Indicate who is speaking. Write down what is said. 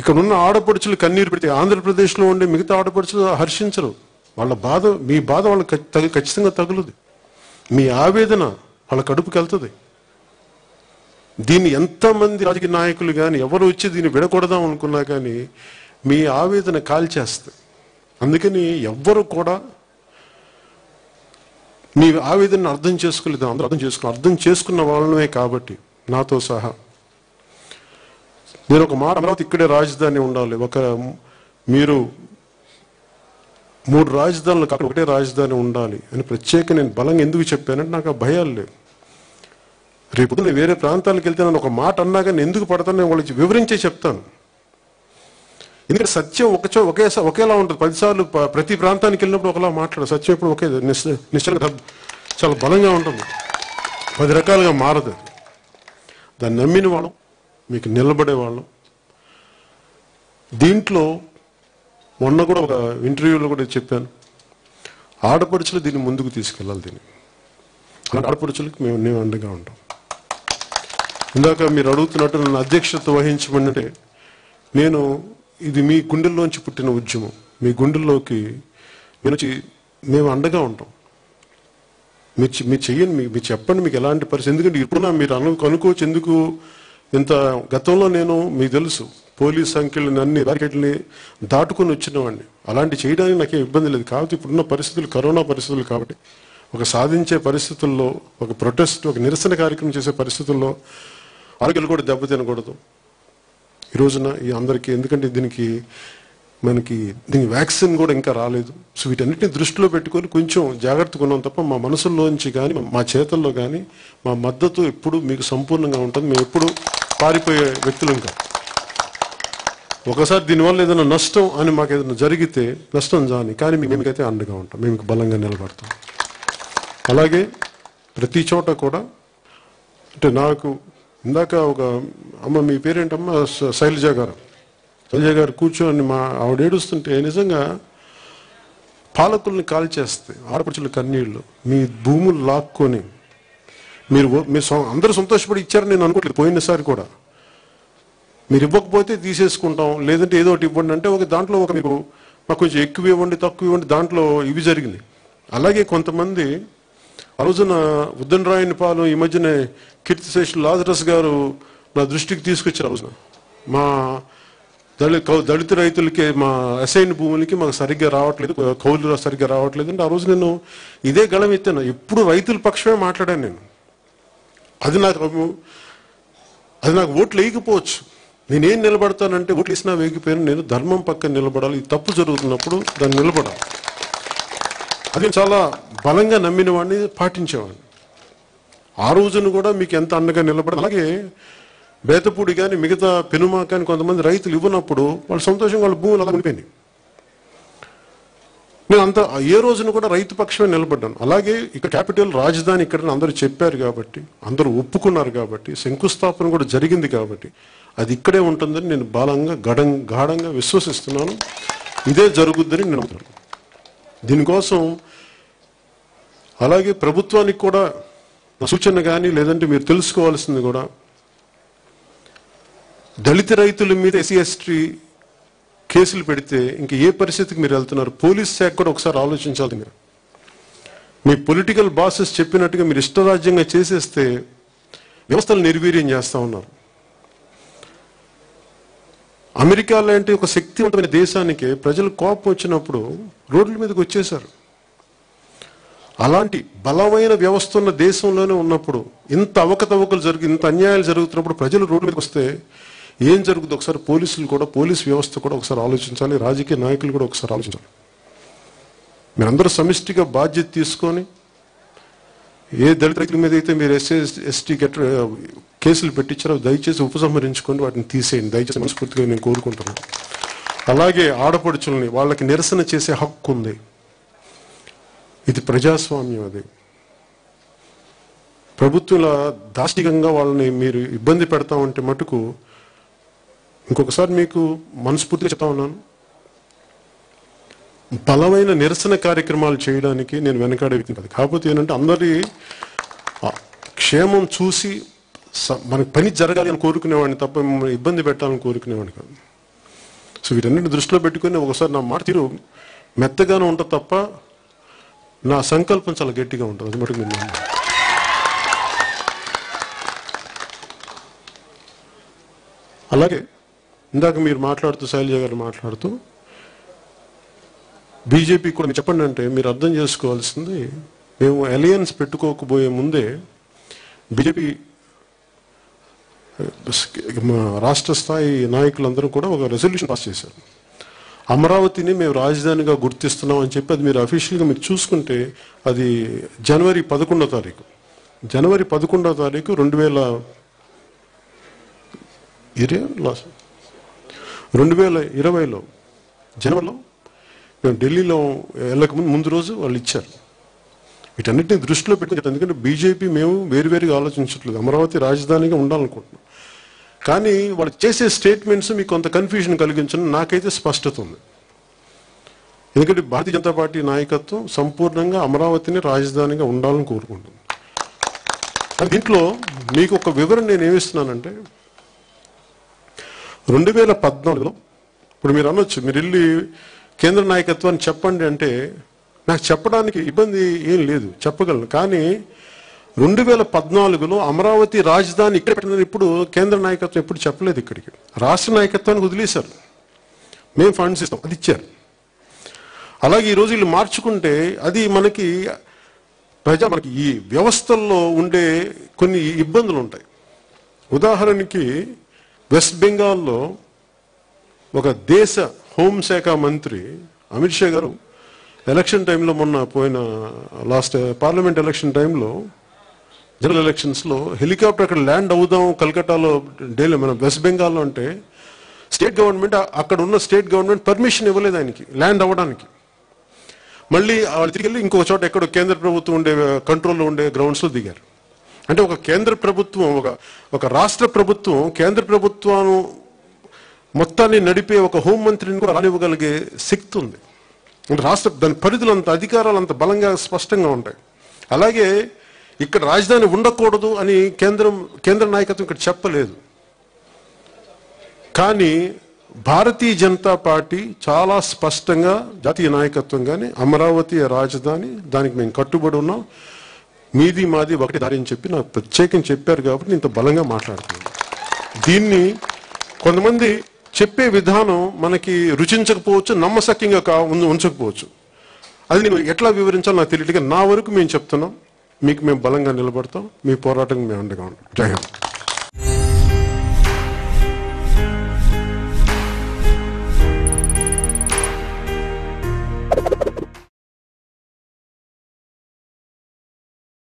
Speaker 1: ఇక్కడ ఉన్న ఆడపడుచులు కన్నీరు పెడితే ఆంధ్రప్రదేశ్లో ఉండే మిగతా ఆడపడుచులు హర్షించరు వాళ్ళ బాధ మీ బాధ వాళ్ళకి ఖ- తగ- ఖచ్చితంగా తగులుది మీ ఆవేదన వాళ్ళ కడుపుకి వెళ్తుంది దీన్ని ఎంతమంది రాజకీయ నాయకులు కానీ ఎవరు వచ్చి దీన్ని విడకూడదాం అనుకున్నా కానీ మీ ఆవేదన కాల్చేస్తుంది అందుకని ఎవ్వరు కూడా మీ ఆవేదనను అర్థం చేసుకోలేదు అందరూ అర్థం చేసుకున్న అర్థం చేసుకున్న వాళ్ళమే కాబట్టి నాతో సహా నేను ఒక మాట అమరావతి ఇక్కడే రాజధాని ఉండాలి ఒక మీరు మూడు రాజధానులకు అక్కడ ఒకటే రాజధాని ఉండాలి అని ప్రత్యేక నేను బలంగా ఎందుకు చెప్పానంటే నాకు ఆ భయాలు లేవు రేపు పొద్దున్న వేరే ప్రాంతాలకు వెళ్తే నన్ను ఒక మాట అన్నా కానీ ఎందుకు పడతాను నేను వాళ్ళకి వివరించే చెప్తాను ఎందుకంటే సత్యం ఒక చో ఒకే ఒకేలా ఉంటుంది పదిసార్లు ప- ప్రతి ప్రాంతానికి వెళ్ళినప్పుడు ఒకలా మాట్లాడు సత్యం ఎప్పుడు ఒకే నిశ్చ- నిశ్చలంగా చాలా బలంగా ఉంటుంది పది రకాలుగా మారదు అది. దాన్ని నమ్మిన వాళ్ళం మీకు నిలబడే వాళ్ళం దీంట్లో మొన్న కూడా ఒక ఇంటర్వ్యూలో కూడా చెప్పాను ఆడపడుచులు దీన్ని ముందుకు తీసుకెళ్ళాలి దీన్ని అలాంటి ఆడపడుచులకు మేము మేము అండగా ఉంటాం ఇందాక మీరు అడుగుతున్నట్టు నన్ను అధ్యక్షత వహించమంటే నేను ఇది మీ గుండెల్లోంచి పుట్టిన ఉద్యమం మీ గుండెల్లోకి మీరు వచ్చి మేము అండగా ఉంటాం మీరు చె- మీరు చెయ్యండి మీ- మీరు చెప్పండి మీకు ఎలాంటి పరిస్థితి ఎందుకంటే ఇప్పుడు మీరు అను కనుకోవచ్చు ఎందుకు ఇంత గతంలో నేను మీకు తెలుసు పోలీస్ సంఖ్యలను అన్ని బ్యారికేడ్ని దాటుకొని వచ్చిన వాడిని అలాంటి చేయడానికి నాకేం ఇబ్బంది లేదు కాబట్టి ఇప్పుడున్న పరిస్థితులు కరోనా పరిస్థితులు కాబట్టి ఒక సాధించే పరిస్థితుల్లో ఒక ప్రొటెస్ట్ ఒక నిరసన కార్యక్రమం చేసే పరిస్థితుల్లో ఆరోగ్యాలు కూడా దెబ్బతినకూడదు ఈ రోజున ఈ అందరికీ ఎందుకంటే దీనికి మనకి దీనికి వ్యాక్సిన్ కూడా ఇంకా రాలేదు సో వీటన్నిటిని దృష్టిలో పెట్టుకొని కొంచెం జాగ్రత్తగా ఉన్నాం తప్ప మా మనసుల్లోంచి కానీ మా చేతల్లో కానీ మా మద్దతు ఎప్పుడు మీకు సంపూర్ణంగా ఉంటుంది మేము ఎప్పుడు పారిపోయే వ్యక్తులం కాదు ఒకసారి దీనివల్ల ఏదైనా నష్టం అని మాకు ఏదైనా జరిగితే నష్టం జాని కానీ మీకు మేమైతే అండగా ఉంటాం మేము మీకు బలంగా నిలబడతాం అలాగే ప్రతి చోట కూడా అంటే నాకు ఇందాక ఒక అమ్మ మీ పేరేంటమ్మా శ- శైలజ గారు శైలజ గారు కూర్చొని మా ఆవిడ ఏడుస్తుంటే నిజంగా పాలకుల్ని కాల్చేస్తే ఆడపడుచుల కన్నీళ్ళు మీ భూములు లాక్కొని మీరు ఓ- మీరు సొ- అందరూ సంతోషపడి ఇచ్చారని నేను అనుకోవట్లేదు పోయినసారి కూడా మీరు ఇవ్వకపోతే తీసేసుకుంటాం లేదంటే ఏదో ఒకటి ఇవ్వండి అంటే ఒక దాంట్లో ఒక మీకు మాకు కొంచెం ఎక్కువ ఇవ్వండి తక్కువ ఇవ్వండి దాంట్లో ఇవి జరిగినాయి అలాగే కొంతమంది ఆ రోజున ఉద్దనరాయని పాలెం ఈ మధ్యనే కీర్తిశేషులు లాజరస్ గారు నా దృష్టికి తీసుకొచ్చారు ఆ రోజున మా దళిత కౌ- దళిత రైతులకి మా అసైన్ భూములకి మాకు సరిగ్గా రావట్లేదు కౌలు సరిగ్గా రావట్లేదు అంటే ఆ రోజు నేను ఇదే గళం ఎత్తాను ఎప్పుడు రైతుల పక్షమే మాట్లాడాను నేను అది నాకు అది నాకు ఓట్లు వేయకపోవచ్చు నేనేం నిలబడతానంటే ఓట్లు వేసినా వేయకపోయినా నేను ధర్మం పక్కన నిలబడాలి ఈ తప్పు జరుగుతున్నప్పుడు దాన్ని నిలబడాలి అది చాలా బలంగా నమ్మిన వాడిని పాటించేవాడిని ఆ రోజున కూడా మీకు ఎంత అండగా నిలబడాలి అలాగే బేతపూడి కానీ మిగతా పెనుమా కానీ కొంతమంది రైతులు ఇవ్వనప్పుడు వాళ్ళు సంతోషంగా వాళ్ళ భూములు అలా ఉండిపోయినాయి నేను అంత ఏ రోజున కూడా రైతు పక్షమే నిలబడ్డాను అలాగే ఇక్కడ క్యాపిటల్ రాజధాని ఇక్కడ అందరూ చెప్పారు కాబట్టి అందరూ ఒప్పుకున్నారు కాబట్టి శంకుస్థాపన కూడా జరిగింది కాబట్టి అది ఇక్కడే ఉంటుందని నేను బలంగా గడం గాఢంగా విశ్వసిస్తున్నాను ఇదే జరుగుద్దని నేను నమ్ముతున్నాను దీనికోసం అలాగే ప్రభుత్వానికి కూడా నా సూచన కానీ లేదంటే మీరు తెలుసుకోవాల్సింది కూడా దళిత రైతుల మీద ఎస్సీ ఎస్టీ కేసులు పెడితే ఇంక ఏ పరిస్థితికి మీరు వెళ్తున్నారు పోలీస్ శాఖ కూడా ఒకసారి ఆలోచించాలి మీరు మీ పొలిటికల్ బాసెస్ చెప్పినట్టుగా మీరు ఇష్టరాజ్యంగా చేసేస్తే వ్యవస్థలు నిర్వీర్యం చేస్తా ఉన్నారు అమెరికా లాంటి ఒక శక్తివంతమైన దేశానికి ప్రజలు కోపం వచ్చినప్పుడు రోడ్ల మీదకి వచ్చేశారు అలాంటి బలమైన వ్యవస్థ ఉన్న దేశంలోనే ఉన్నప్పుడు ఇంత అవకతవకలు జరిగి ఇంత అన్యాయాలు జరుగుతున్నప్పుడు ప్రజలు రోడ్ల మీదకి వస్తే ఏం జరుగుతుంది ఒకసారి పోలీసులు కూడా పోలీస్ వ్యవస్థ కూడా ఒకసారి ఆలోచించాలి రాజకీయ నాయకులు కూడా ఒకసారి ఆలోచించాలి మీరందరూ సమిష్టిగా బాధ్యత తీసుకొని ఏ దళిత రైతుల మీద అయితే మీరు ఎస్సీ ఎస్టీ గెట్ కేసులు పెట్టించారో దయచేసి ఉపసంహరించుకోండి వాటిని తీసేయండి దయచేసి మనస్ఫూర్తిగా నేను కోరుకుంటున్నాను అలాగే ఆడపడుచుల్ని వాళ్ళకి నిరసన చేసే హక్కు ఉంది ఇది ప్రజాస్వామ్యం అది ప్రభుత్వాల దాష్టికంగా వాళ్ళని మీరు ఇబ్బంది పెడతా ఉంటే మటుకు ఇంకొకసారి మీకు మనస్ఫూర్తిగా చెప్తా ఉన్నాను బలమైన నిరసన కార్యక్రమాలు చేయడానికి నేను వెనకాడే వ్యక్తి కాదు కాకపోతే ఏంటంటే అందరి ఆ, క్షేమం చూసి స- మనకి పని జరగాలి అని కోరుకునేవాడిని తప్ప మిమ్మల్ని ఇబ్బంది పెట్టాలని కోరుకునేవాడిని కాదు సో వీటన్నిటిని దృష్టిలో పెట్టుకొని ఒకసారి నా మాట తీరు మెత్తగానే ఉంటుంది తప్ప నా సంకల్పం చాలా గట్టిగా ఉంటుంది అది మటుకు మీరు నమ్మండి. అలాగే ఇందాక మీరు మాట్లాడుతూ శైలజ గారు మాట్లాడుతూ బీజేపీ కూడా మీరు చెప్పండి అంటే మీరు అర్థం చేసుకోవాల్సింది మేము అలయన్స్ పెట్టుకోకపోయే ముందే బీజేపీ మా రాష్ట్ర స్థాయి నాయకులందరూ కూడా ఒక రెజల్యూషన్ పాస్ చేశారు అమరావతిని మేము రాజధానిగా గుర్తిస్తున్నాం అని చెప్పి అది మీరు అఫీషియల్గా మీరు చూసుకుంటే అది జనవరి పదకొండో తారీఖు జనవరి పదకొండో తారీఖు రెండు వేల ఇరే లాస్ట్ రెండు వేల ఇరవైలో జనవరిలో మేము ఢిల్లీలో వెళ్ళక ముందు ముందు రోజు వాళ్ళు ఇచ్చారు వీటన్నిటిని దృష్టిలో పెట్టుకుని చెప్తాను. ఎందుకంటే బీజేపీ మేము వేరువేరుగా ఆలోచించట్లేదు అమరావతి రాజధానిగా ఉండాలనుకుంటున్నాం కానీ వాళ్ళు చేసే స్టేట్మెంట్స్ మీకు కొంత కన్ఫ్యూజన్ కలిగించడం నాకైతే స్పష్టత ఉంది ఎందుకంటే భారతీయ జనతా పార్టీ నాయకత్వం సంపూర్ణంగా అమరావతిని రాజధానిగా ఉండాలని కోరుకుంటుంది కానీ దీంట్లో మీకు ఒక వివరణ నేను ఏమిస్తున్నానంటే రెండు వేల పద్నాలుగులో ఇప్పుడు మీరు అనొచ్చు మీరు వెళ్ళి కేంద్ర నాయకత్వాన్ని చెప్పండి అంటే నాకు చెప్పడానికి ఇబ్బంది ఏం లేదు చెప్పగలను కానీ రెండు వేల పద్నాలుగులో అమరావతి రాజధాని ఇక్కడ పెట్టిన ఇప్పుడు కేంద్ర నాయకత్వం ఎప్పుడు చెప్పలేదు ఇక్కడికి రాష్ట్ర నాయకత్వానికి వదిలేశారు మేము ఫండ్స్ ఇస్తాం అది ఇచ్చారు అలాగే ఈరోజు వీళ్ళు మార్చుకుంటే అది మనకి ప్రజా మనకి ఈ వ్యవస్థల్లో ఉండే కొన్ని ఇబ్బందులు ఉంటాయి ఉదాహరణకి వెస్ట్ బెంగాల్లో ఒక దేశ హోంశాఖ మంత్రి అమిత్ షా గారు ఎలక్షన్ టైంలో మొన్న పోయిన లాస్ట్ పార్లమెంట్ ఎలక్షన్ టైంలో జనరల్ ఎలక్షన్స్లో హెలికాప్టర్ అక్కడ ల్యాండ్ అవుదాం కలకట్టాలో ఢిల్లీ మన వెస్ట్ బెంగాల్లో అంటే స్టేట్ గవర్నమెంట్ అక్కడ ఉన్న స్టేట్ గవర్నమెంట్ పర్మిషన్ ఇవ్వలేదు ఆయనకి ల్యాండ్ అవ్వడానికి మళ్ళీ వాళ్ళు తిరిగి వెళ్ళి ఇంకో చోట ఎక్కడో కేంద్ర ప్రభుత్వం ఉండే కంట్రోల్లో ఉండే గ్రౌండ్స్లో దిగారు అంటే ఒక కేంద్ర ప్రభుత్వం ఒక ఒక రాష్ట్ర ప్రభుత్వం కేంద్ర ప్రభుత్వం మొత్తాన్ని నడిపే ఒక హోంమంత్రిని కూడా రానివ్వగలిగే శక్తి ఉంది అంటే రాష్ట్ర దాని పరిధులు అంత అధికారాలు అంత బలంగా స్పష్టంగా ఉంటాయి అలాగే ఇక్కడ రాజధాని ఉండకూడదు అని కేంద్రం కేంద్ర నాయకత్వం ఇక్కడ చెప్పలేదు కానీ భారతీయ జనతా పార్టీ చాలా స్పష్టంగా జాతీయ నాయకత్వం కానీ అమరావతి రాజధాని దానికి మేము కట్టుబడి ఉన్నాం మీది మాది ఒకటి దారి అని చెప్పి నాకు ప్రత్యేకంగా చెప్పారు కాబట్టి నేను ఇంత బలంగా మాట్లాడుతున్నాను దీన్ని కొంతమంది చెప్పే విధానం మనకి రుచించకపోవచ్చు నమ్మశక్యంగా కా ఉంచ- ఉంచకపోవచ్చు అది నేను ఎట్లా వివరించాలో నాకు తెలియదు నా వరకు మేము చెప్తున్నాం మీకు మేము బలంగా నిలబడతాం మీ పోరాటం మేము అండగా ఉంటాం జై హింద్